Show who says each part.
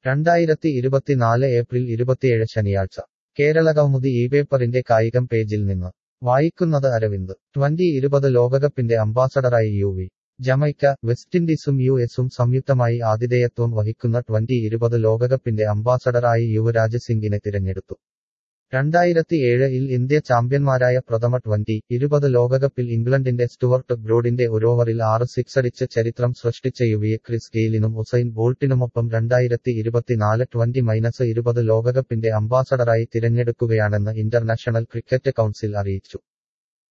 Speaker 1: രണ്ടായിരത്തി ഇരുപത്തിനാല് ഏപ്രിൽ ഇരുപത്തിയേഴ് ശനിയാഴ്ച കേരള കൗമുദി ഈ പേപ്പറിന്റെ കായികം പേജിൽ നിന്ന് വായിക്കുന്നത് അരവിന്ദ് ട്വന്റി ഇരുപത് ലോകകപ്പിന്റെ അംബാസഡറായി യു വി ജമൈക്ക വെസ്റ്റിൻഡീസും യു എസും സംയുക്തമായി ആതിഥേയത്വം വഹിക്കുന്ന ട്വന്റി ഇരുപത് ലോകകപ്പിന്റെ അംബാസഡറായി യുവരാജ് സിംഗിനെ തിരഞ്ഞെടുത്തു രണ്ടായിരത്തിയേഴിൽ ഇന്ത്യ ചാമ്പ്യന്മാരായ പ്രഥമ ട്വന്റി ഇരുപത് ലോകകപ്പിൽ ഇംഗ്ലണ്ടിന്റെ സ്റ്റുവർട്ട് ബ്രോഡിന്റെ ഒരോവറിൽ ആറ് സിക്സടിച്ച് ചരിത്രം സൃഷ്ടിച്ച യുവിയെ ക്രിസ് ഗെയിലിനും ഉസൈൻ ബോൾട്ടിനുമൊപ്പം രണ്ടായിരത്തി ഇരുപത്തിനാല് ട്വന്റി മൈനസ് ഇരുപത് ലോകകപ്പിന്റെ അംബാസഡറായി തിരഞ്ഞെടുക്കുകയാണെന്ന് ഇന്റർനാഷണൽ ക്രിക്കറ്റ് കൗൺസിൽ അറിയിച്ചു